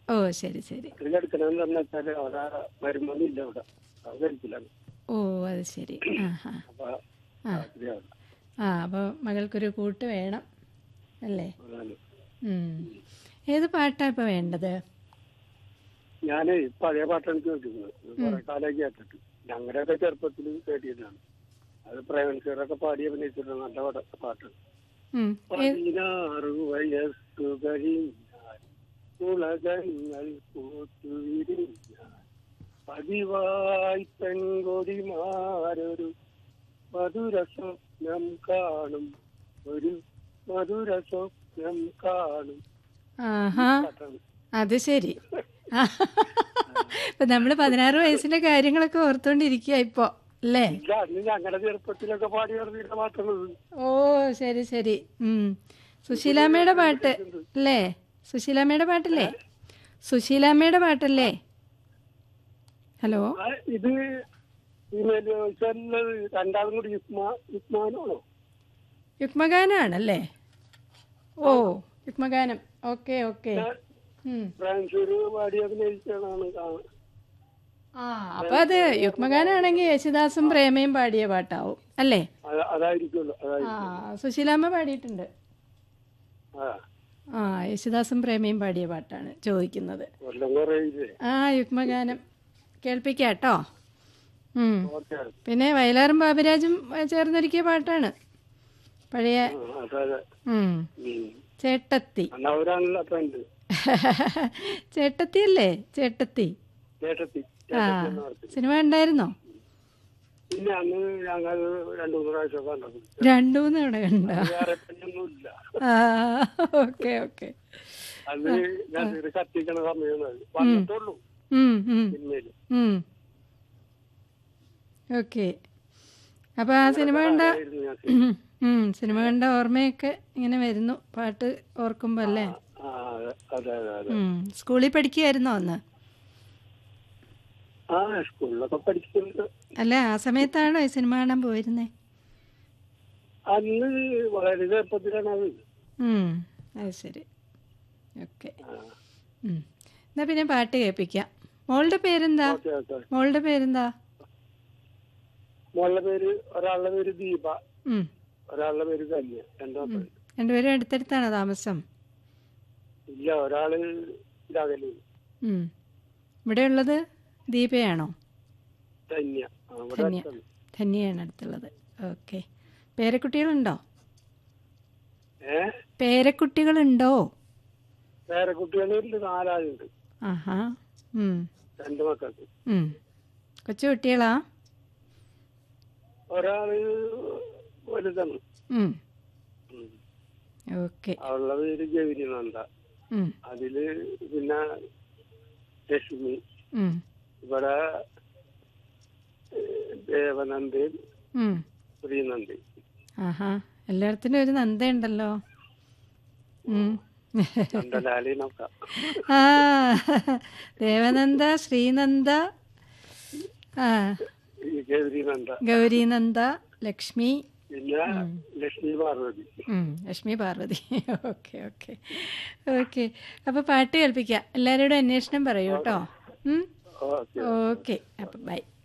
ഓ ശരി ശരി ഇതിലെടുക്കണമെന്ന് പറഞ്ഞാൽ അവിടെ മരുമൊന്നുമില്ല ഇവിടെ അത് കഴിക്കില്ല ഓ അത് ശരി ആ ഹാ അപ്പൊ ആ. രാത്രിയാവും ആ അപ്പോൾ മകൾക്കൊരു കൂട്ട് വേണം അല്ലേ അതാണ് ഉം. ഏത് പാട്ടാണ് ഇപ്പോൾ വേണ്ടത് ഞാനേ പഴയ പാട്ടാണ് കേട്ടിരുന്നത് കുറെ കാലമായി കേട്ടിട്ട് ഞങ്ങളുടെയൊക്കെ ചെറുപ്പത്തിൽ കേട്ടിരുന്നതാണ് അത് പ്രേമൻസീറൊക്കെ പാടി അഭിനയിച്ചിട്ടുള്ള നല്ല പാട്ട- പാട്ട് ഉം. ഏ- പതിനാറ് വയസ്സു കഴിഞ്ഞാൽ ഉലകങ്ങൾ പൂത്തുവിരിഞ്ഞാൽ പതിവായി പെൺകൊടിമാരൊരു മധുര സ്വപ്നം കാണും ഒരു മധുര സ്വപ്നം കാണും ആഹാ പാട്ടാണ് അത് ശരി ഇപ്പൊ നമ്മള് പതിനാറ് വയസ്സിന്റെ കാര്യങ്ങളൊക്കെ ഓർത്തോണ്ടിരിക്കുക ഇപ്പോ അല്ലേ ഇല്ല അന്ന് ഞങ്ങളുടെ ചെറുപ്പത്തിലൊക്കെ പാടി നടന്നിരുന്ന പാട്ടുള്ളത് ഓ ശരി ശരി ഉം സുശീലാമ്മയുടെ പാട്ട് അല്ലേ സുശീലാമ്മയുടെ പാട്ടല്ലേ സുശീലാമ്മയുടെ പാട്ടല്ലേ ഹലോ ആ, ഇത് ഇമെയിൽ ചോദിച്ചാൽ രണ്ടാമതും കൂടി യുക്മ യുക്മാനാണോ യുഗ്മഗാനാണല്ലേ ഓ യുഗ്മഗാനം ഓക്കെ ഓക്കെ ഉം. ഫ്രാൻസൂർ പാടി അഭിനയിച്ചാണ് കാണുന്നത് ആ അപ്പൊ അത് യുഗ്മഗാനാണെങ്കിൽ യേശുദാസും പ്രേമയും പാടിയ പാട്ടാവും അല്ലേ അത- അതായിരിക്കുമല്ലോ ആ അതായിരിക്കും സുശീലാമ്മ പാടിയിട്ടുണ്ട് ആ ആ യേശുദാസും പ്രേമയും പാടിയ പാട്ടാണ് ചോദിക്കുന്നത് കൊല്ലം കുറയില്ലേ ആ യുഗ്മഗാനം കേൾപ്പിക്കാം കേട്ടോ ഉം. ഓക്കെ പിന്നെ വയലാറും ബാബുരാജും ഏ, ചേർന്നൊരുക്കിയ പാട്ടാണ് പഴയ അതെ അതെ ഉം. ഉം. ചേട്ടത്തി എന്നാ അവരാണല്ലോ ഫ്രണ്ട് ചേട്ടത്തി അല്ലേ ചേട്ടത്തി ചേട്ടത്തി ആ ചേട്ടത്തി എന്ന് പറഞ്ഞു സിനിമ ഉണ്ടായിരുന്നോ പിന്നെ അന്ന് ഞങ്ങൾ രണ്ടു മൂന്ന് പ്രാവശ്യമൊക്കെ കണ്ടത് രണ്ടു മൂന്ന് തവണ കണ്ട വേറെ പെണ്ണൊന്നുമില്ല ആ ഓക്കെ ഓക്കെ അത് ഞാൻ ഇത് കത്തിക്കണ സമയം അത്. വന്നിട്ടുള്ളൂ ഉം ഉം സിനിമയില് ഉം ഓക്കെ അപ്പോൾ ആ സിനിമ കണ്ട ആയിരുന്നു ഞാൻ ഉം, ഉം, സിനിമ കണ്ട ഓർമ്മയൊക്കെ ഇങ്ങനെ വരുന്നു പാട്ട് ഓർക്കുമ്പോൾ അല്ലേ ആ അതെ അതെ അതെ അതെ ഉം. സ്കൂളിൽ പഠിക്കുകയായിരുന്നോ അന്ന് ആ സ്കൂളിലൊക്കെ പഠിക്കുന്നത് അല്ല ആ സമയത്താണോ ഈ സിനിമ കാണാൻ പോയിരുന്നേ അന്ന് വളരെ ചെറുപ്പത്തിലാണ് അത് ഉം, അത് ശരി ഓക്കെ ആ, എന്നാ പിന്നെ പാട്ട് കേൾപ്പിക്കാം മോളുടെ പേരെന്താ ഓക്കെ ഓക്കെ മോളുടെ പേരെന്താ മോളുടെ പേര് ഒരാളുടെ പേര് ദീപ ഉം, ഒരാളുടെ പേര് കന്യ രണ്ടോ ഉം. രണ്ടുപേരും അടുത്തടുത്താണോ താമസം ഇല്ല ഒരാള് ഇതകല് ഉം. ഇവിടെ ഉള്ളത് ദീപയാണോ ധന്യ ആ, ഇവിടെ ധന്യ അടുത്താണ്. ധന്യയാണ് അടുത്തുള്ളത് ഓക്കെ പേരക്കുട്ടികളുണ്ടോ ഏ പേരക്കുട്ടികളുണ്ടോ വേറെ കുട്ടികളുണ്ട് നാലാളുണ്ട് ആഹാ ഉം, രണ്ട് മക്കൾക്ക് ഉം. കൊച്ചു കുട്ടികളാ ഒരാള് വലുതാണ് ഉം, ഉം. ഓക്കെ അവളുടെ പേര് ഗൗരി നന്ദ ഉം, അതില് പിന്നെ ലക്ഷ്മി ഉം, ഇവിടെ ഏഹ്, ദേവനന്ദയും ഉം. ശ്രീനന്ദയും ആഹാ എല്ലായിടത്തിനും ഒരു നന്ദയുണ്ടല്ലോ ഉം. നന്ദലാലിനൊക്കെ ആ ദേവനന്ദ ശ്രീനന്ദ ആ ഈ ഗൗരി നന്ദ ഗൗരീനന്ദ ലക്ഷ്മി പിന്നെ ലക്ഷ്മി പാർവതി ഉം, Lakshmi Parvathi okay okay okay അപ്പോൾ പാട്ട് കേൾപ്പിക്കാം എല്ലാവരോടും അന്വേഷണം പറയൂ കേട്ടോ ഓക്കെ ഓക്കെ അപ്പം ബൈ